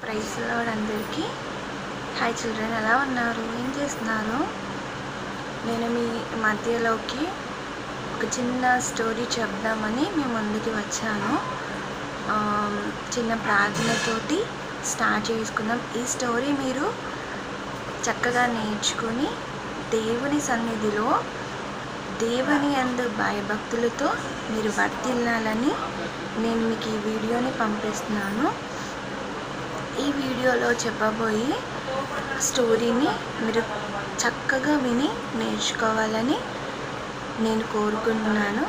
Praise Lord అందరికీ hi children ఎలా ఉన్నారు ఏం చేస్తున్నారు నేను మీ మధ్యలోకి ఒక చిన్న స్టోరీ చెప్దామని మీ ముందుకి వచ్చాను ఆమ్, చిన్న ప్రార్థనతోటి స్టార్ట్ చేసుకుందాం ఈ స్టోరీ మీరు చక్కగా నేర్చుకొని దేవుని సన్నిధిలో దేవుని అందు భయభక్తులతో మీరు వర్తిల్లాలని నేను మీకు ఈ వీడియోని పంపిస్తున్నాను ఈ వీడియోలో చెప్పబోయే స్టోరీని మీరు చక్కగా విని నేర్చుకోవాలని నేను కోరుకుంటున్నాను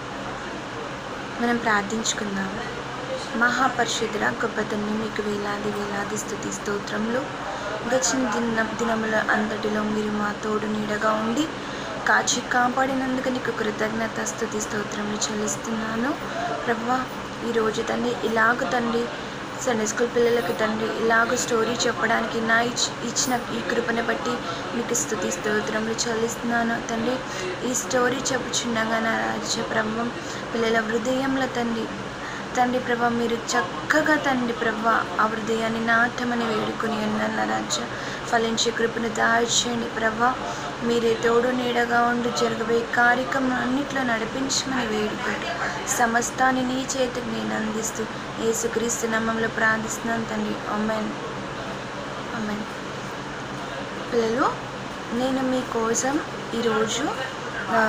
మనం ప్రార్థించుకుందాం మహాపరిశుద్ధుల గొప్ప తండ్రి మీకు వేలాది వేలాది స్థుతి స్తోత్రములు గడిచిన దిన దినముల అంతటిలో మీరు మా తోడు నీడగా ఉండి కాచి కాపాడినందుకు నీకు కృతజ్ఞత స్థుతి స్తోత్రములు చెల్లిస్తున్నాను ప్రభా ఈరోజు తండ్రి ఇలాగ తండ్రి సండే స్కూల్ పిల్లలకి తండ్రి ఇలాగ స్టోరీ చెప్పడానికి నా ఇచ్ ఇచ్చిన ఈ కృపను బట్టి మీకు స్థుతి స్తోత్రములు చెల్లిస్తున్నాను తండ్రి ఈ స్టోరీ చెప్పుచుండగా నా రాజ్య ప్రభం పిల్లల హృదయంలో తండ్రి తండ్రి ప్రభ మీరు చక్కగా తండ్రి ప్రభ ఆ హృదయాన్ని నాటమని వేడుకొని అన్న రాజ్య ఫలించే కృపను దాల్చేయండి ప్రభ మీరే తోడు నీడగా ఉండి జరగబోయే కార్యక్రమం అన్నిట్లో నడిపించమని వేడుకుంటూ సమస్తాన్ని నీ చేతికి నేను అందిస్తూ యేసుక్రీస్తు నామంలో ప్రార్థిస్తున్నాను తండ్రి అమ్మాయిన్ అమ్మాయిన్ పిల్లలు నేను మీకోసం ఈరోజు ఆ,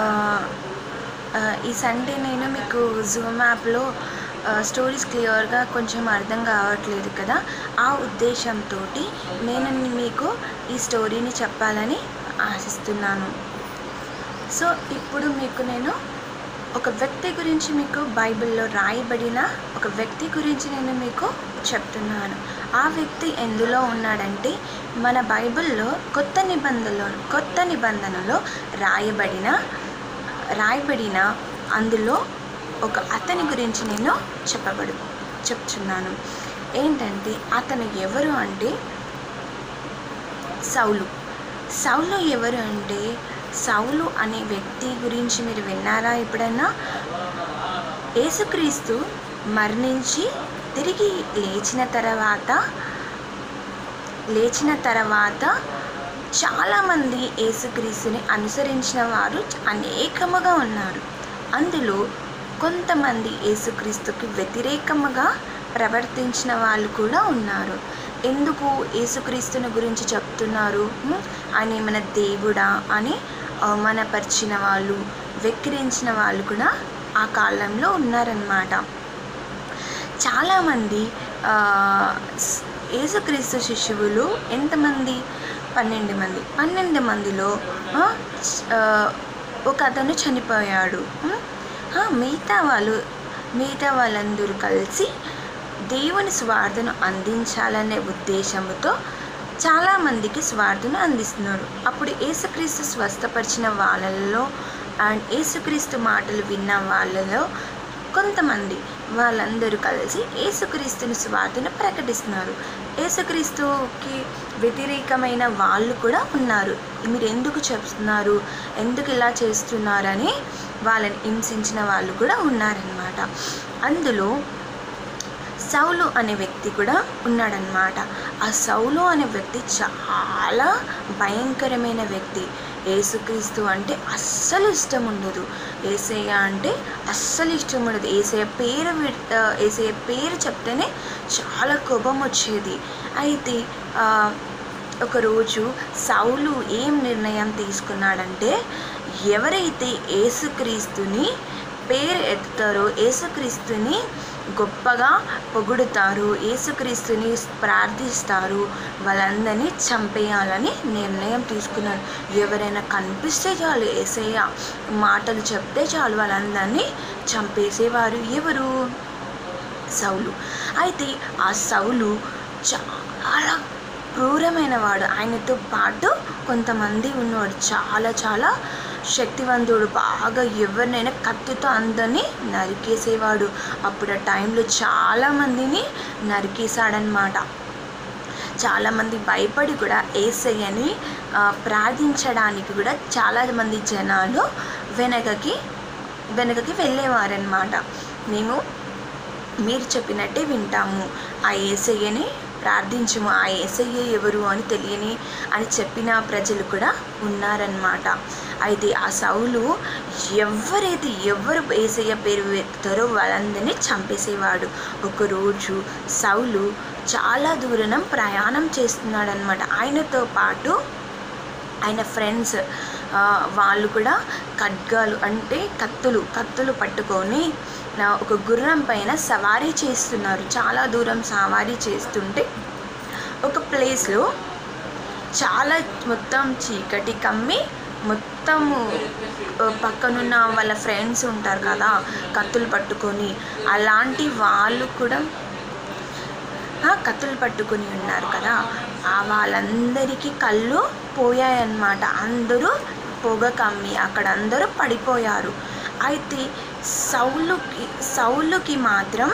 ఆ, ఈ సండే నేను మీకు జూమ్ యాప్లో స్టోరీస్ క్లియర్గా కొంచెం అర్థం కావట్లేదు కదా ఆ ఉద్దేశంతో నేను మీకు ఈ స్టోరీని చెప్పాలని ఆశిస్తున్నాను సో ఇప్పుడు మీకు నేను ఒక వ్యక్తి గురించి మీకు బైబిల్లో రాయబడిన ఒక వ్యక్తి గురించి నేను మీకు చెప్తున్నాను ఆ వ్యక్తి ఎందులో ఉన్నాడంటే మన బైబిల్లో కొత్త నిబంధనలో కొత్త నిబంధనలో రాయబడిన రాయబడిన అందులో ఒక అతని గురించి నేను చెప్పబడు చెప్తున్నాను ఏంటంటే అతను ఎవరు అంటే సౌలు సౌలు ఎవరు అంటే సౌలు అనే వ్యక్తి గురించి మీరు విన్నారా ఎప్పుడైనా యేసుక్రీస్తు మరణించి తిరిగి లేచిన తర్వాత లేచిన తర్వాత చాలామంది యేసుక్రీస్తుని అనుసరించిన వారు అనేకముగా ఉన్నారు అందులో కొంతమంది యేసుక్రీస్తుకి వ్యతిరేకముగా ప్రవర్తించిన వాళ్ళు కూడా ఉన్నారు ఎందుకు యేసుక్రీస్తుని గురించి చెప్తున్నారు హ్మ్? ఆయన మన దేవుడా అని అవమానపరిచిన వాళ్ళు వెక్కిరించిన వాళ్ళు కూడా ఆ కాలంలో ఉన్నారన్నమాట చాలామంది ఆ, స్- యేసుక్రీస్తు శిష్యువులు ఎంతమంది పన్నెండు మంది పన్నెండు మందిలో ఆ, చ- ఆ, ఒక అతను చనిపోయాడు ఉం? ఆ, మిగతా వాళ్ళు మిగతా వాళ్ళందరూ కలిసి దేవుని స్వార్థను అందించాలనే ఉద్దేశంతో చాలామందికి స్వార్థను అందిస్తున్నారు అప్పుడు యేసుక్రీస్తు స్వస్థపరిచిన వాళ్ళలో అండ్ యేసుక్రీస్తు మాటలు విన్న వాళ్ళలో కొంతమంది వాళ్ళందరూ కలిసి యేసుక్రీస్తుని స్వార్థను ప్రకటిస్తున్నారు యేసుక్రీస్తుకి వ్యతిరేకమైన వాళ్ళు కూడా ఉన్నారు మీరు ఎందుకు చెప్తున్నారు ఎందుకు ఇలా చేస్తున్నారని వాళ్ళని హింసించిన వాళ్ళు కూడా ఉన్నారనమాట అందులో సౌలు అనే వ్యక్తి కూడా ఉన్నాడనమాట ఆ సౌలు అనే వ్యక్తి చాలా భయంకరమైన వ్యక్తి ఏసుక్రీస్తు అంటే అస్సలు ఇష్టం ఉండదు ఏసయ్య అంటే అస్సలు ఇష్టం ఉండదు ఏసయ్య పేరు వి- ఆ, ఏసయ్య పేరు చెప్తేనే చాలా కోపం వచ్చేది అయితే ఆ, ఒకరోజు సౌలు ఏం నిర్ణయం తీసుకున్నాడంటే ఎవరైతే ఏసుక్రీస్తుని పేరు ఎత్తుతారో ఏసుక్రీస్తుని గొప్పగా పొగుడుతారు ఏసుక్రీస్తుని ప్రార్థిస్తారు వాళ్ళందరినీ చంపేయాలని నిర్ణయం తీసుకున్నారు ఎవరైనా కనిపిస్తే చాలు ఏసయ్య మాటలు చెప్తే చాలు వాళ్ళందరినీ చంపేసేవారు ఎవరు సౌలు అయితే ఆ సౌలు చాలా క్రూరమైన వాడు ఆయనతో పాటు కొంతమంది ఉన్నవాడు చాలా చాలా శక్తివంతుడు బాగా ఎవరినైనా కత్తితో అందరినీ నరికేసేవాడు అప్పుడు ఆ టైంలో చాలామందిని నరికేశాడనమాట చాలామంది భయపడి కూడా ఏసయ్యని ఆ, ప్రార్థించడానికి కూడా చాలామంది జనాలు వెనకకి వెనకకి వెళ్ళేవారనమాట మేము మీరు చెప్పినట్టే వింటాము ఆ ఏసయ్యని ప్రార్థించము ఆ ఏసయ్య ఎవరు అని తెలియని అని చెప్పిన ప్రజలు కూడా ఉన్నారన్నమాట అయితే ఆ సౌలు ఎవరైతే ఎవరు ఏసయ్య పేరు ఎత్తుతారో వాళ్ళందరినీ చంపేసేవాడు ఒకరోజు సౌలు చాలా దూరం ప్రయాణం చేస్తున్నాడు అనమాట ఆయనతో పాటు ఆయన ఫ్రెండ్స్ ఆ, వాళ్ళు కూడా ఖడ్గాలు అంటే కత్తులు కత్తులు పట్టుకొని ఆ, ఒక గుర్రం పైన సవారీ చేస్తున్నారు చాలా దూరం సవారీ చేస్తుంటే ఒక ప్లేస్లో చాలా మొత్తం చీకటి కమ్మి మొత్తము ఆ, పక్కనున్న వాళ్ళ ఫ్రెండ్స్ ఉంటారు కదా కత్తులు పట్టుకొని అలాంటి వాళ్ళు కూడా ఆ, కత్తులు పట్టుకుని ఉన్నారు కదా ఆ వాళ్ళందరికీ కళ్ళు పోయాయన్నమాట అందరూ పొగ కమ్మి అక్కడ అందరూ పడిపోయారు అయితే సౌలుకి సౌలుకి మాత్రం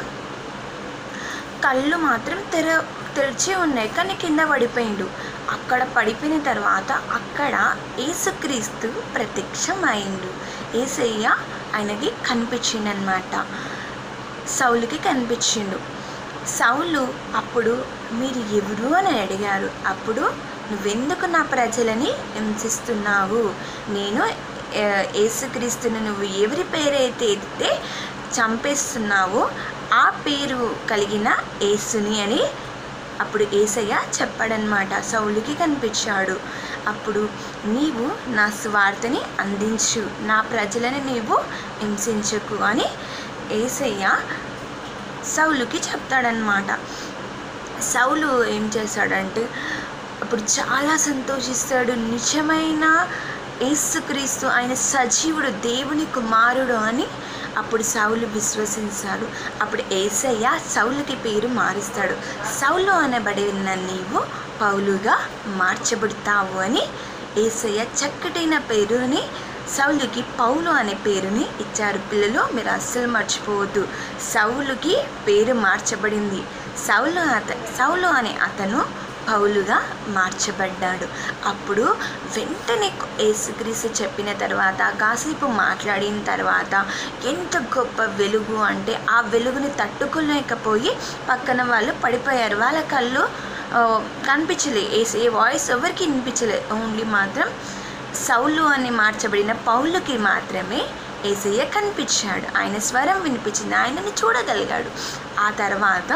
కళ్ళు మాత్రం తెర తెరిచి ఉన్నాయి కానీ కింద పడిపోయిండు అక్కడ పడిపోయిన తర్వాత అక్కడ ఏసుక్రీస్తు ప్రత్యక్షం అయిండు ఏసయ్య ఆయనకి కనిపించిండనమాట సౌలుకి కనిపించిండు సౌలు అప్పుడు మీరు ఎవరు అని అడిగారు అప్పుడు నువ్వెందుకు నా ప్రజలని హింసిస్తున్నావు నేను ఆ, యేసుక్రీస్తుని నువ్వు ఎవరి పేరైతే ఎత్తితే చంపేస్తున్నావో ఆ పేరు కలిగిన యేసుని అని అప్పుడు ఏసయ్య చెప్పాడనమాట సౌలుకి కనిపించాడు అప్పుడు నీవు నా స్వార్థని అందించు నా ప్రజలని నీవు హింసించకు అని ఏసయ్య సౌలుకి చెప్తాడనమాట సౌలు ఏం చేశాడంటే అప్పుడు చాలా సంతోషిస్తాడు నిజమైన యేసుక్రీస్తు ఆయన సజీవుడు దేవుని కుమారుడు అని అప్పుడు సౌలు విశ్వసించాడు అప్పుడు ఏసయ్య సౌలుకి పేరు మారుస్తాడు సౌలు అనబడిన నీవు పౌలుగా మార్చబడతావు అని ఏసయ్య చక్కటైన పేరుని సౌలుకి పౌలు అనే పేరుని ఇచ్చారు పిల్లలు మీరు అస్సలు మర్చిపోవద్దు సౌలుకి పేరు మార్చబడింది సౌలు అత సౌలు అనే అతను పౌలుగా మార్చబడ్డాడు అప్పుడు వెంటనే యేసుక్రీస్తు చెప్పిన తర్వాత కాసేపు మాట్లాడిన తర్వాత ఎంత గొప్ప వెలుగు అంటే ఆ వెలుగుని తట్టుకోలేకపోయి పక్కన వాళ్ళు పడిపోయారు వాళ్ళ కళ్ళు ఆ, కనిపించలే ఏసే వాయిస్ ఎవరికి వినిపించలే ఓన్లీ మాత్రం సౌలు అని మార్చబడిన పౌలుకి మాత్రమే ఏసయ్య కనిపించాడు ఆయన స్వరం వినిపించింది ఆయనని చూడగలిగాడు ఆ తర్వాత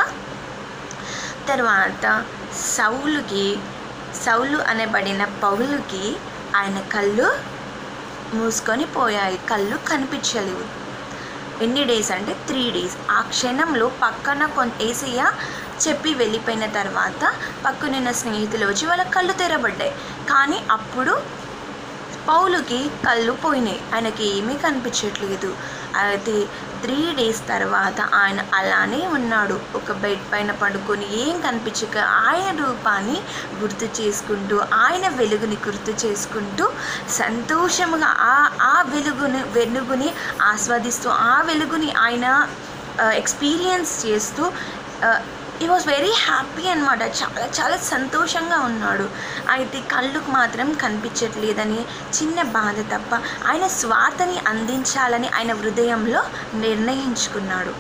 తర్వాత సౌలుకి సౌలు అనబడిన పౌలుకి ఆయన కళ్ళు మూసుకొని పోయాయి కళ్ళు కనిపించలేవు ఎన్ని డేస్ అంటే త్రీ డేస్ ఆ క్షణంలో పక్కన కొన్ ఏసయ్య చెప్పి వెళ్ళిపోయిన తర్వాత పక్కనున్న స్నేహితులు వచ్చి వాళ్ళ కళ్ళు తెరబడ్డాయి కానీ అప్పుడు పౌలుకి కళ్ళు పోయినాయి ఆయనకి ఏమీ కనిపించట్లేదు అయితే త్రీ డేస్ తర్వాత ఆయన అలానే ఉన్నాడు ఒక బెడ్ పైన పడుకొని ఏం కనిపించక ఆయన రూపాన్ని గుర్తు చేసుకుంటూ ఆయన వెలుగుని గుర్తు చేసుకుంటూ సంతోషముగా ఆ ఆ వెలుగుని వెలుగుని ఆస్వాదిస్తూ ఆ వెలుగుని ఆయన ఎక్స్పీరియన్స్ చేస్తూ ఈ వాజ్ వెరీ హ్యాపీ అనమాట చాలా చాలా సంతోషంగా ఉన్నాడు అయితే కళ్ళుకు మాత్రం కనిపించట్లేదని చిన్న బాధ తప్ప ఆయన స్వార్థని అందించాలని ఆయన హృదయంలో నిర్ణయించుకున్నాడు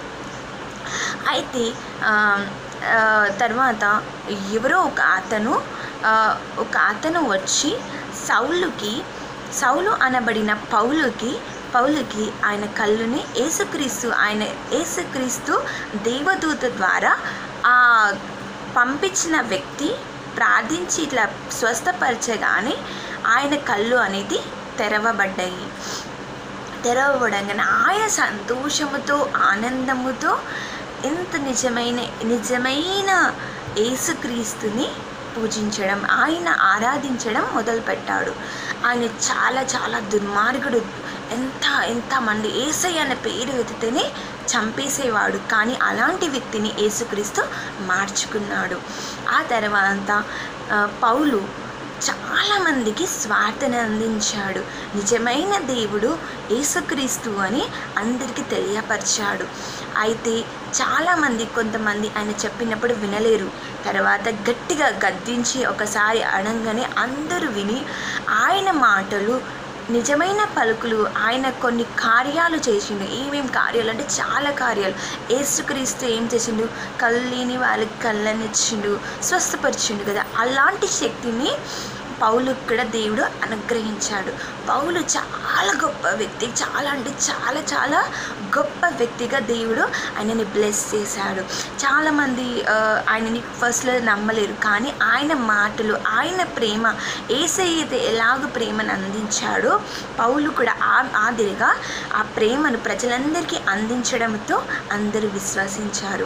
అయితే ఆ, ఆ, తర్వాత ఎవరో ఒక అతను ఆ, ఒక అతను వచ్చి సౌలుకి సౌలు అనబడిన పౌలుకి పౌలుకి ఆయన కళ్ళుని యేసుక్రీస్తు ఆయన యేసుక్రీస్తు దేవదూత ద్వారా ఆ పంపించిన వ్యక్తి ప్రార్థించి ఇట్లా స్వస్థపరచగానే ఆయన కళ్ళు అనేది తెరవబడ్డాయి తెరవబడంగానే ఆయన సంతోషముతో ఆనందముతో ఎంత నిజమైన నిజమైన యేసుక్రీస్తుని పూజించడం ఆయన ఆరాధించడం మొదలుపెట్టాడు ఆయన చాలా చాలా దుర్మార్గుడు ఎంత ఎంతమంది ఏసై అనే పేరు ఎత్తితేనే చంపేసేవాడు కానీ అలాంటి వ్యక్తిని యేసుక్రీస్తు మార్చుకున్నాడు ఆ తర్వాత ఆ, పౌలు చాలామందికి స్వార్థను అందించాడు నిజమైన దేవుడు యేసుక్రీస్తు అని అందరికీ తెలియపరిచాడు అయితే చాలామంది కొంతమంది ఆయన చెప్పినప్పుడు వినలేరు తర్వాత గట్టిగా గద్దించి ఒకసారి అడంగానే అందరూ విని ఆయన మాటలు నిజమైన పలుకులు ఆయన కొన్ని కార్యాలు చేసిండు ఏమేం కార్యాలు అంటే చాలా కార్యాలు ఏసుక్రీస్తు ఏం చేసిండు కళ్ళు లేని వాళ్ళకి కళ్ళనిచ్చిండు స్వస్థపరిచిండు కదా అలాంటి శక్తిని పౌలు కూడా దేవుడు అనుగ్రహించాడు పౌలు చాలా గొప్ప వ్యక్తి చాలా అంటే చాలా చాలా గొప్ప వ్యక్తిగా దేవుడు ఆయనని బ్లెస్ చేశాడు చాలామంది ఆ, ఆయనని ఫస్ట్లో నమ్మలేరు కానీ ఆయన మాటలు ఆయన ప్రేమ ఏసైతే ఎలాగ ప్రేమను అందించాడో పౌలు కూడా ఆ ఆదిరిగా ఆ ప్రేమను ప్రజలందరికీ అందించడంతో అందరూ విశ్వసించారు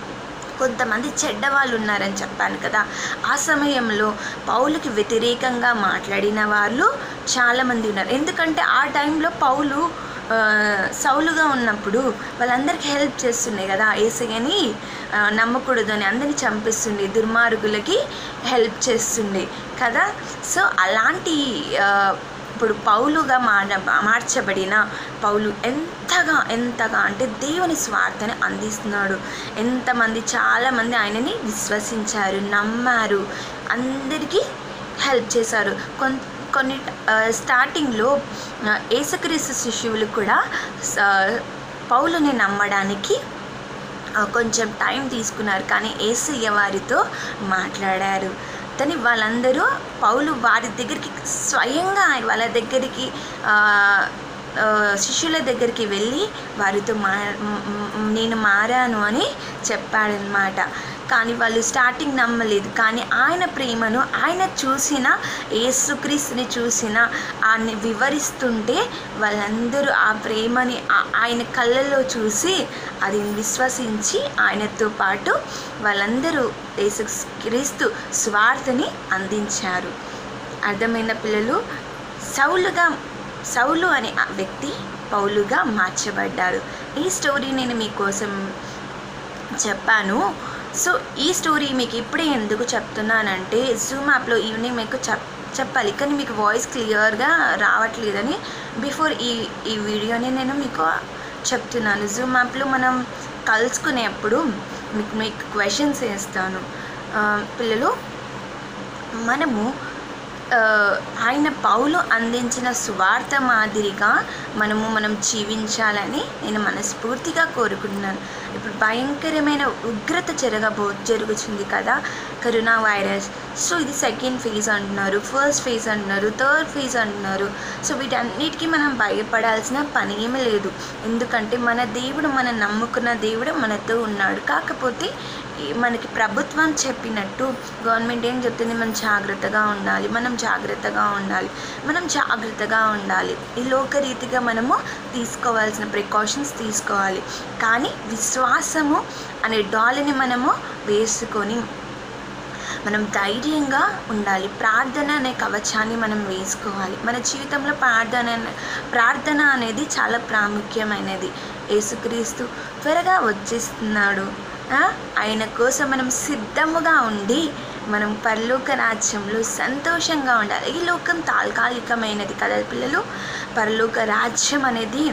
కొంతమంది చెడ్డవాళ్ళు ఉన్నారని చెప్పాను కదా ఆ సమయంలో పౌలుకి వ్యతిరేకంగా మాట్లాడిన వాళ్ళు చాలామంది ఉన్నారు ఎందుకంటే ఆ టైంలో పౌలు ఆ, సౌలుగా ఉన్నప్పుడు వాళ్ళందరికీ హెల్ప్ చేస్తుండే కదా ఏసయ్యని ఆ, నమ్మకూడదు అని అందరిని చంపిస్తుండే దుర్మార్గులకి హెల్ప్ చేస్తుండే కదా సో అలాంటి ఆ, ఇప్పుడు పౌలుగా మార మార్చబడిన పౌలు ఎంతగా ఎంతగా అంటే దేవుని స్వార్థని అందిస్తున్నాడు ఎంతమంది చాలామంది ఆయనని విశ్వసించారు నమ్మారు అందరికీ హెల్ప్ చేశారు కొన్ కొన్ని ఆ, స్టార్టింగ్లో ఆ, యేసుక్రీస్తు శిష్యువులు కూడా స- పౌలుని నమ్మడానికి ఆ, కొంచెం టైం తీసుకున్నారు కానీ ఏసయ్య వారితో మాట్లాడారు కానీ వాళ్ళందరూ పౌలు వారి దగ్గరికి స్వయంగా ఆయన వాళ్ళ దగ్గరికి ఆ, ఆ, శిష్యుల దగ్గరికి వెళ్ళి వారితో మా మ్, మ్, నేను మారాను అని చెప్పాడనమాట కానీ వాళ్ళు స్టార్టింగ్ నమ్మలేదు కానీ ఆయన ప్రేమను ఆయన చూసిన యేసుక్రీస్తుని చూసిన ఆయన వివరిస్తుంటే వాళ్ళందరూ ఆ ప్రేమని ఆ- ఆయన కళ్ళల్లో చూసి అది విశ్వసించి ఆయనతో పాటు వాళ్ళందరూ యేసుక్రీస్తు స్వార్థని అందించారు అర్థమైన పిల్లలు సౌలుగా సౌలు అనే ఆ వ్యక్తి పౌలుగా మార్చబడ్డాడు ఈ స్టోరీ నేను మీకోసం చెప్పాను సో ఈ స్టోరీ మీకు ఇప్పుడే ఎందుకు చెప్తున్నానంటే జూమ్ యాప్లో ఈవినింగ్ మీకు చెప్ చెప్పాలి కానీ మీకు వాయిస్ క్లియర్గా రావట్లేదని బిఫోర్ ఈ ఈ వీడియోని నేను మీకు చెప్తున్నాను జూమ్ యాప్లో మనం కలుసుకునేప్పుడు మీకు మీకు క్వశ్చన్స్ వేస్తాను ఆ, పిల్లలు మనము ఆ, ఆయన పౌలు అందించిన సువార్త మాదిరిగా మనము మనం జీవించాలని నేను మనస్ఫూర్తిగా కోరుకుంటున్నాను ఇప్పుడు భయంకరమైన ఉగ్రత జరగబో జరుగుతుంది కదా కరోనా వైరస్ సో ఇది సెకండ్ ఫేజ్ అంటున్నారు ఫస్ట్ ఫేజ్ అంటున్నారు థర్డ్ ఫేజ్ అంటున్నారు సో వీటన్నిటికీ మనం భయపడాల్సిన పని ఏమీ లేదు ఎందుకంటే మన దేవుడు మనం నమ్ముకున్న దేవుడు మనతో ఉన్నాడు కాకపోతే ఈ మనకి ప్రభుత్వం చెప్పినట్టు గవర్నమెంట్ ఏం చెప్తుంది మనం జాగ్రత్తగా ఉండాలి మనం జాగ్రత్తగా ఉండాలి మనం జాగ్రత్తగా ఉండాలి ఈ లోకరీతిగా మనము తీసుకోవాల్సిన ప్రికాషన్స్ తీసుకోవాలి కానీ విశ్వాసము అనే డాల్ని మనము వేసుకొని మనం ధైర్యంగా ఉండాలి ప్రార్థన అనే కవచాన్ని మనం వేసుకోవాలి మన జీవితంలో ప్రార్థన అనే- ప్రార్థన అనేది చాలా ప్రాముఖ్యమైనది యేసుక్రీస్తు త్వరగా వచ్చేస్తున్నాడు ఆ? ఆయన కోసం మనం సిద్ధముగా ఉండి మనం పరలోక రాజ్యంలో సంతోషంగా ఉండాలి ఈ లోకం తాత్కాలికమైనది కదా పిల్లలు పరలోక రాజ్యం అనేది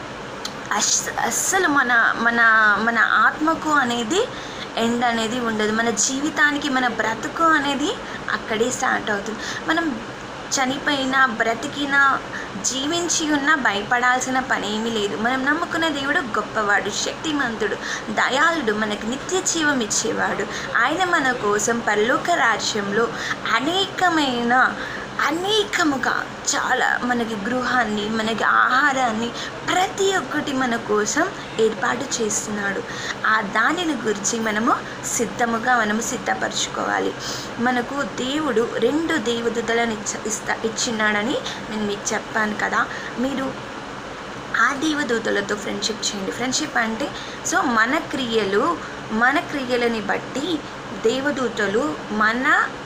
అస్ అస్సలు మన మన మన ఆత్మకు అనేది ఎండ్ అనేది ఉండదు మన జీవితానికి మన బ్రతుకు అనేది అక్కడే స్టార్ట్ అవుతుంది మనం చనిపోయినా బ్రతికినా జీవించి ఉన్నా భయపడాల్సిన పని ఏమీ లేదు మనం నమ్ముకున్న దేవుడు గొప్పవాడు శక్తిమంతుడు దయాళుడు మనకి నిత్య జీవం ఇచ్చేవాడు ఆయన మన కోసం పరలోక రాజ్యంలో అనేకమైన అనేకముగా చాలా మనకి గృహాన్ని మనకి ఆహారాన్ని ప్రతి ఒక్కటి మన కోసం ఏర్పాటు చేస్తున్నాడు ఆ దానిని గురించి మనము సిద్ధముగా మనము సిద్ధపరచుకోవాలి మనకు దేవుడు రెండు దేవదూతలను ఇచ్చ ఇస్తా ఇచ్చినాడని నేను మీకు చెప్పాను కదా మీరు ఆ దేవదూతలతో ఫ్రెండ్షిప్ చేయండి ఫ్రెండ్షిప్ అంటే సో మన క్రియలు మన క్రియలని బట్టి దేవదూతలు మన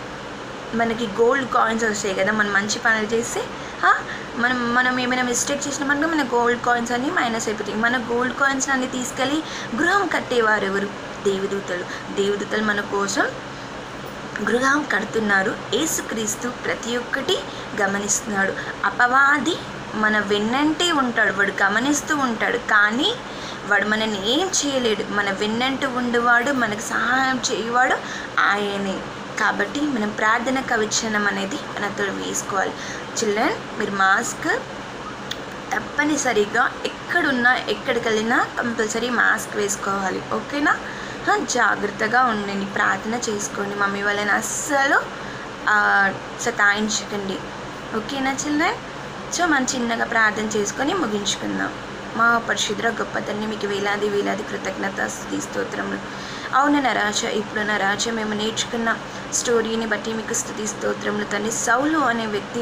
మనకి గోల్డ్ కాయిన్స్ వస్తాయి కదా మనం మంచి పనులు చేస్తే ఆ, మనం మనం ఏమైనా మిస్టేక్ చేసినామనుకో మన గోల్డ్ కాయిన్స్ అన్నీ మైనస్ అయిపోతాయి మన గోల్డ్ కాయిన్స్ అన్ని తీసుకెళ్ళి గృహం కట్టేవారు ఎవరు దేవదూతలు దేవదూతలు మన కోసం గృహం కడుతున్నారు యేసుక్రీస్తు ప్రతి ఒక్కటి గమనిస్తున్నాడు అపవాది మన వెన్నంటే ఉంటాడు వాడు గమనిస్తూ ఉంటాడు కానీ వాడు మనల్ని ఏం చేయలేడు మన వెన్నంటూ ఉండేవాడు మనకు సహాయం చేయవాడు ఆయనే కాబట్టి మనం ప్రార్థన కవచనం అనేది మనతో వేసుకోవాలి చిల్డ్రన్ మీరు మాస్క్ తప్పనిసరిగా ఎక్కడున్నా ఎక్కడికి వెళ్ళినా కంపల్సరీ మాస్క్ వేసుకోవాలి ఓకేనా ఆ, జాగ్రత్తగా ఉండండి ప్రార్థన చేసుకోండి మమ్మీ వాళ్ళని అస్సలు ఆ, సతాయించకండి ఓకేనా చిల్డ్రన్ సో మనం చిన్నగా ప్రార్థన చేసుకొని ముగించుకుందాం మా పరిశుద్ర గొప్ప తండ్రి మీకు వేలాది వేలాది కృతజ్ఞత స్తుతి స్తోత్రములు అవును నరాజ ఇప్పుడు నరాజ మేము నేర్చుకున్న స్టోరీని బట్టి మీకు స్తుతి స్తోత్రములు తండ్రి సౌలు అనే వ్యక్తి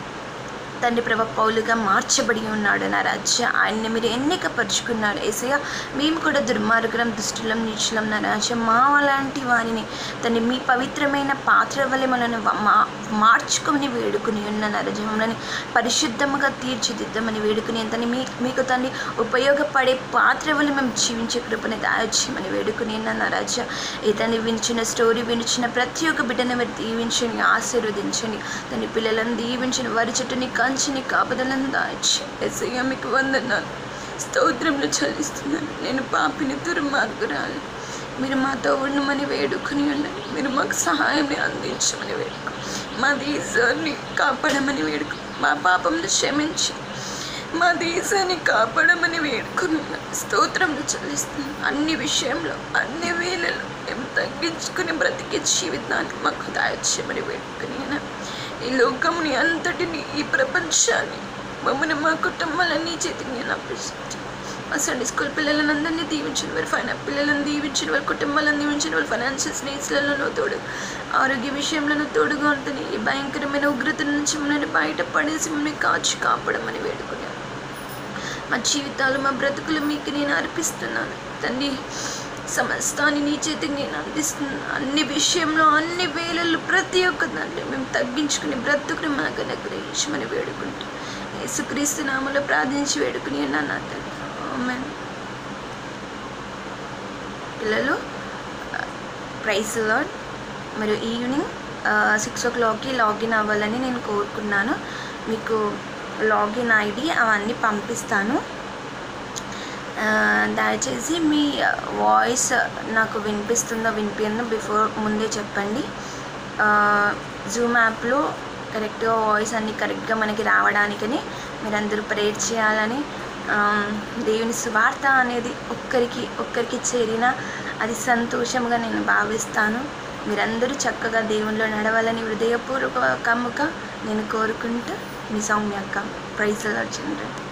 తండ్రి ప్రభ పౌలుగా మార్చబడి ఉన్నాడు నా రాజ్య ఆయన్ని మీరు ఎన్నికపరుచుకున్నారు ఏసయ్య మేము కూడా దుర్మార్గం దుష్టులం నీచులం నా రాజ్య మా లాంటి వారిని తండ్రి మీ పవిత్రమైన పాత్ర వలె మనల్ని వ- మా మార్చుకొని వేడుకుని ఉన్న నరజ మమ్మల్ని పరిశుద్ధముగా తీర్చిదిద్దామని వేడుకుని తండ్రి మీ మీకు తండ్రి ఉపయోగపడే పాత్ర వల్ల మేము జీవించే కృపని దాయొచ్చామని వేడుకుని ఉన్న నా రాజ్య ఈ తండ్రి వినిచిన స్టోరీ వినిచిన ప్రతి ఒక్క బిడ్డను మీరు దీవించండి ఆశీర్వదించండి తన పిల్లలను దీవించండి వారి చుట్టూని కంచిని కాపుదలను దాచి ఎస్ఐగా మీకు వందనాలు స్తోత్రములు చెల్లిస్తున్నాను నేను పాపిని దుర్మార్గురాలు మీరు మాతో ఉండమని వేడుకుని ఉండండి మీరు మాకు సహాయం అందించమని వేడుకు మా దేశాన్ని కాపాడమని వేడుకు మా పాపంను క్షమించి మా దేశాన్ని కాపాడమని వేడుకున్నాను స్తోత్రములు చెల్లిస్తున్నాను అన్ని విషయంలో అన్ని వేళలో మేము తగ్గించుకుని బ్రతికే జీవితాన్ని మాకు దాయచ్చమని వేడుకుని ఈ లోకముని అంతటిని ఈ ప్రపంచాన్ని మమ్మల్ని మా కుటుంబాలన్నీ చేతికి నేను అప్పిస్తాను మా సండే స్కూల్ పిల్లలను అందరినీ దీవించిన వారు ఫైనా పిల్లలను దీవించిన వారి కుటుంబాలను దీవించిన వారి ఫైనాన్షియల్ స్నేహితులలో తోడు ఆరోగ్య విషయంలో తోడుగా ఉంటుంది ఈ భయంకరమైన ఉగ్రత నుంచి మమ్మల్ని బయటపడేసి మమ్మల్ని కాచి కాపాడమని వేడుకున్నాను మా జీవితాలు మా బ్రతుకులు మీకు నేను అర్పిస్తున్నాను తండ్రి సమస్తాన్ని నీ చేతికి నేను అందిస్తున్నాను అన్ని విషయంలో అన్ని వేళల్లో ప్రతి ఒక్క దాంట్లో మేము తగ్గించుకుని బ్రతుకుని మాకు అనుగ్రహించమని వేడుకుంటాం యేసుక్రీస్తు నామలో ప్రార్థించి వేడుకుని ఉన్నాను నా తండ్రి ఆమేన్. పిల్లలు ప్రైస్ లాడ్ మీరు ఈవినింగ్ సిక్స్ ఓ క్లాక్కి లాగిన్ అవ్వాలని నేను కోరుకున్నాను మీకు లాగిన్ ఐడి అవన్నీ పంపిస్తాను ఆ, దయచేసి మీ వాయిస్ నాకు వినిపిస్తుందో వినిపిందో బిఫోర్ ముందే చెప్పండి జూమ్ యాప్లో కరెక్ట్గా వాయిస్ అన్ని కరెక్ట్గా మనకి రావడానికని మీరందరూ ప్రేర్ చేయాలని ఆ, దేవుని సువార్త అనేది ఒక్కరికి ఒక్కరికి చేరిన అది సంతోషంగా నేను భావిస్తాను మీరందరూ చక్కగా దేవునిలో నడవాలని హృదయపూర్వకంగా నేను కోరుకుంటూ మీ సౌమ్యక్క ప్రైజ్ వచ్చిండ్రు